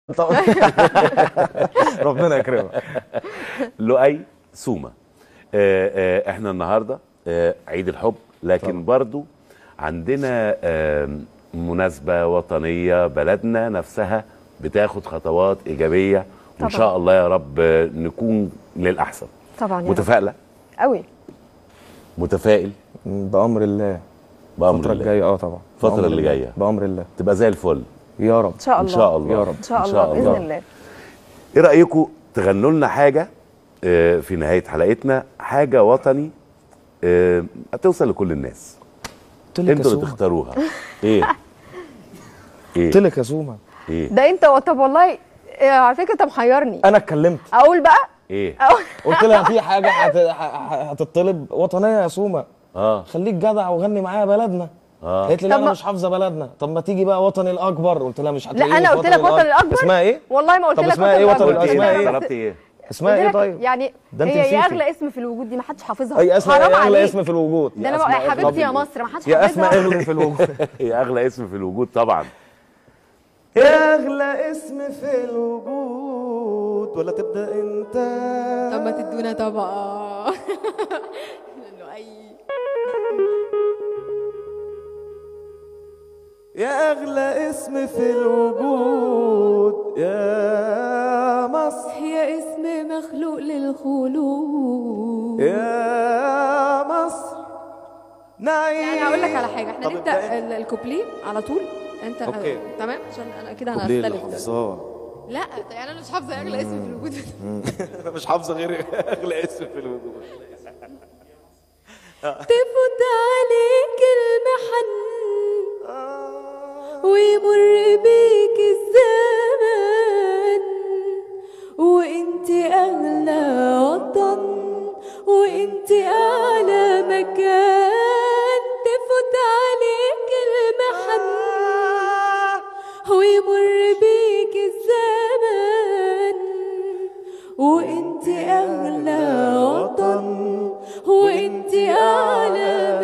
طبعا ربنا يكرمك لؤي سومة آه، آه، احنا النهارده آه، عيد الحب لكن برضو عندنا آه، مناسبة وطنية بلدنا نفسها بتاخد خطوات إيجابية وإن طبعاً. شاء الله يا رب آه، نكون للأحسن طبعا يا رب. متفائلة قوي متفائل بامر الله بأمر الفتره الله الجايه اه طبعا الفترة بأمر اللي الله. جاية. بامر الله تبقى زي الفل يا رب ان شاء إن الله شاء الله يا رب. ان شاء إن الله شاء باذن الله. الله ايه رايكم تغنوا لنا حاجه آه، في نهايه حلقتنا حاجه وطني آه، هتوصل لكل الناس قلت لك يا انتوا اللي سوما تختاروها ايه ايه قلت لك يا سوما ايه ده انت طب والله آه، على فكره انت محيرني انا اتكلمت اقول بقى ايه أقول. قلت لها في حاجه هت- ه- هتطلب وطنيه يا سوما اه خليك جدع وغني معايا بلدنا اه قالت لي طب لا انا ما- مش حافظه بلدنا طب ما تيجي بقى وطني الاكبر قلت لها مش لا هتلاقيني انا في قلت لك وطن الاكبر اسمها ايه والله ما قلت طب لك اسمها إيه وطن قلت ايه اسمها بقى؟ إيه؟ طلبت ايه اسمها قلت ايه لك طيب يعني ده أنت هي نسيتي. ايه اغلى اسم في الوجود دي ما حدش حافظها اي اسماء حرام ايه اغلى عليك اسم في الوجود ده انا بقى يا حبيبتي يا مصر ما حدش يا اسماء حافظها اغلى في الوجود هي اغلى اسم في الوجود طبعا يا اغلى اسم في الوجود ولا تبدا انت طب ما تدونا طبقه يا اغلى اسم في الوجود يا مصر هي اسم مخلوق للخلود يا مصر نعيش يعني هقول لك على حاجه احنا طب نبدا ابدأ ال- الكوبليه على طول انت أوكي. تمام عشان انا كده انا ليه اللي هختلف حافظاه لا يعني انا مش حافظه اغلى اسم في الوجود انا مش حافظه غير اغلى اسم في الوجود تفوت عليك المحن ويمر بيك الزمن وانت اغلى وطن وانت اعلى مكان تفوت عليك المحن ويمر بيك الزمن وانت اغلى وطن وانت اعلى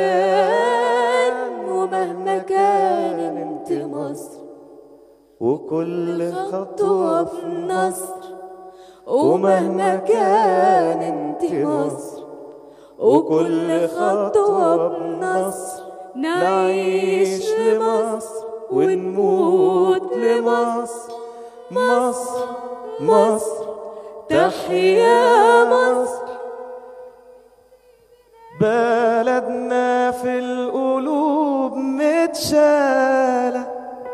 مكان ومهما كان انت مصر وكل خطوة في نصر ومهما كان انت مصر وكل خطوة بنصر نعيش لمصر ونموت لمصر مصر مصر تحيا مصر بلدنا في القلوب متشالة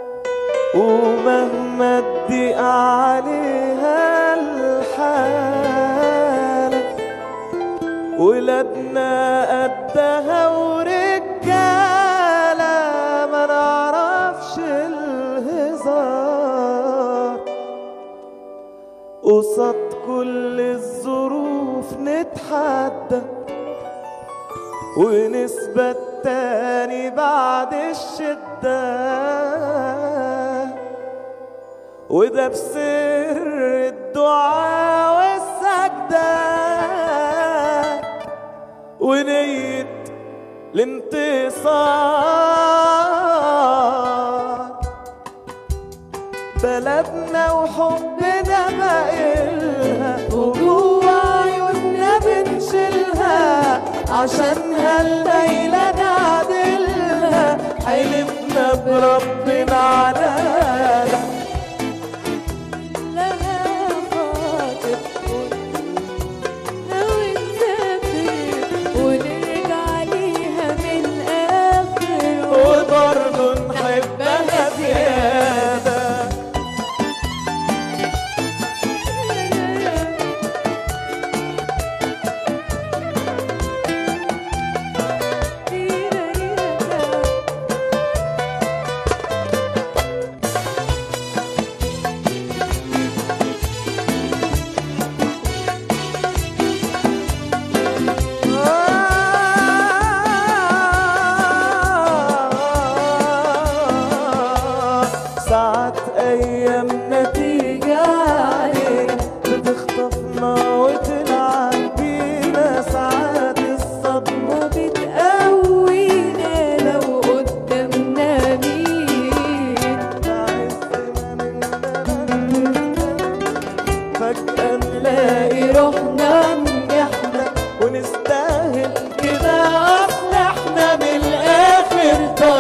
ومهما تضيق عليها الحالة ولادنا قدها ورجالة ما نعرفش الهزار قصاد كل الظروف نتحدى ونثبت تاني بعد الشدة وده بسر الدعاء والسجدة ونية الانتصار بلدنا وحبنا بقيلها وجوه عيوننا بنشيلها عشانها الليلة نعدلها حلفنا بربنا على لها خاطر لو نسافر ونرجع ليها من الآخر وبرضه نحبها زيادة نلاقي روحنا ان احنا ونستاهل كده اصل احنا من الاخر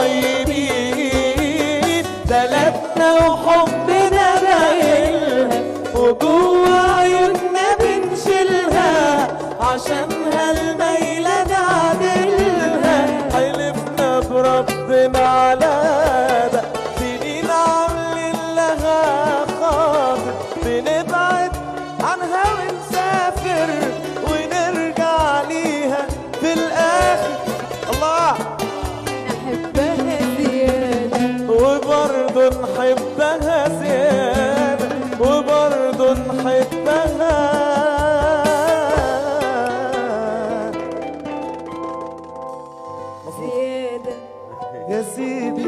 طيبين بلدنا وحبنا باينها وجوه عيوننا بنشيلها عشانها الميلة نعدلها حلفنا بربنا على ده سنين عاملين لها خاطر بنبعد عنها ونسافر ونرجع ليها في الاخر الله نحبها زيادة وبرضه نحبها زيادة وبرضه نحبها زيادة يا سيدي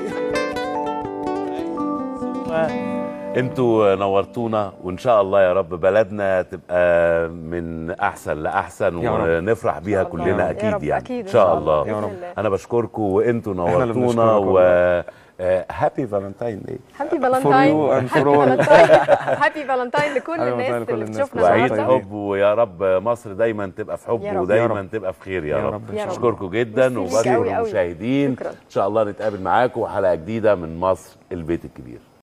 انتوا نورتونا وان شاء الله يا رب بلدنا تبقى من احسن لاحسن يا رب. ونفرح بيها الله. كلنا يا اكيد رب، يعني أكيد ان شاء الله يا رب. بإذن الله. انا بشكركم وانتوا اللي نورتونا بنشكرك و والله. هابي فالنتاين داي هابي For فالنتاين you and for all. هابي فالنتاين لكل أيوة، الناس لكل اللي الناس. بتشوفنا وعيد النهارده حب ويا رب مصر دايما تبقى في يا حب رب. ودايما يا رب. تبقى في خير يا يا رب رب يا رب. بشكركم جدا ميرسي ليك وبشكر أوي أوي. المشاهدين شكراً. ان شاء الله نتقابل معاكم حلقه جديده من مصر البيت الكبير